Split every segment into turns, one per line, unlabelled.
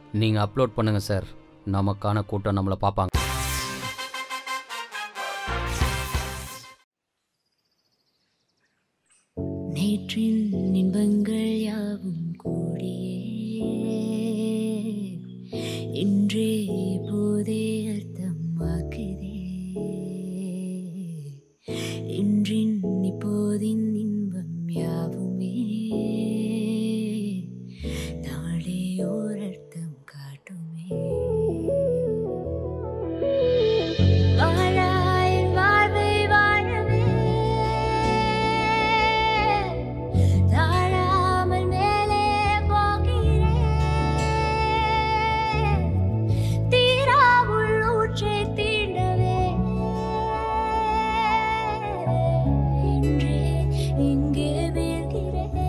நீங்கள் அப்லோட் பண்ணுங்கள் சார் நமக்கான கூட்டம் நம்மளை பார்ப்பாங்க
நேற்றின் இன்பங்கள் யாவும் கூடியே இன்றே போதே அர்த்தமாக்குதே இன்றின் இப்போதின் இன்பம் யாவுமே நாளே ஓர் அர்த்தம் காட்டுமே வாழாய் வாழ்வை வாழவே தாழாமல் மேலே போகிறேன் தீரா உள்ளூற்றை தீண்டவே இன்றே இங்கே வீழ்கிறேன்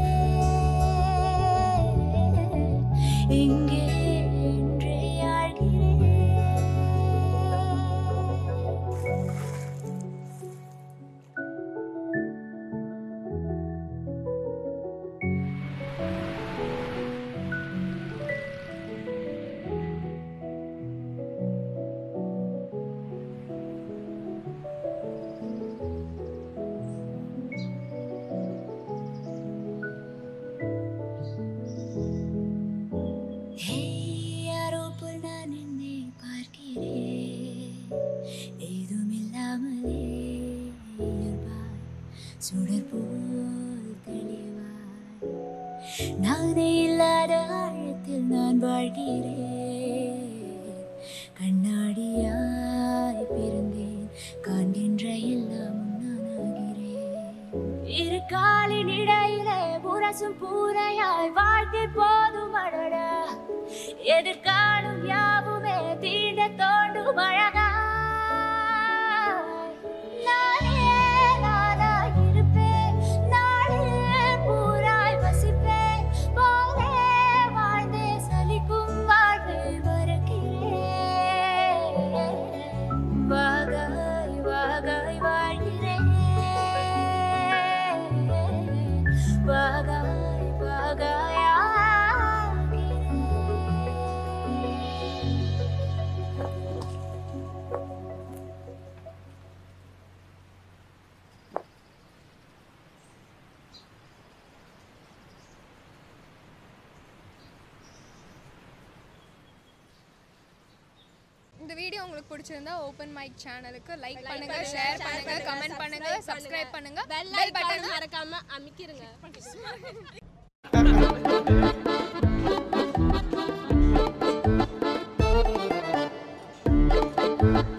இங்கே இன்றே ஆழ்கிறேன் யாரோ போல் நான் என்னை பார்க்கிறேன் ஏதுமில்லாமலே இயல்பாய் சுடர் போல் தெளிவாய் நானே இல்லாத ஆழத்தில் நான் வாழ்கிறேன் கண்ணாடியாய் பிறந்தேன் காண்கின்ற எல்லாமும் நானாகிறேன் இரு காலின் இடையிலே முரசும் பூனையாய் வாழ்க்கை போதும் அடடா எதிர்காணும் யாவுமே தீண்ட தோண்டும் அழகா நானே நானாய் இருப்பேன் நாளே பூராய் வசிப்பேன் போலே வாழ்ந்தே சலிக்கும் வாழ்வை மறக்கிறேன் வாகாய் வாகாய் வாழ்கிறேன் வாகாய் வாகாய் ஆகிறேன்.
இந்த வீடியோ உங்களுக்கு பிடிச்சிருந்தா ஓப்பன் மைக் சேனலுக்கு லைக் பண்ணுங்க ஷேர் பண்ணுங்க கமெண்ட் பண்ணுங்க சப்ஸ்கிரைப் பண்ணுங்க
பெல்
பெல்
பட்டன்
பட்டன்
மறக்காம அமைக்கிருங்க
Thank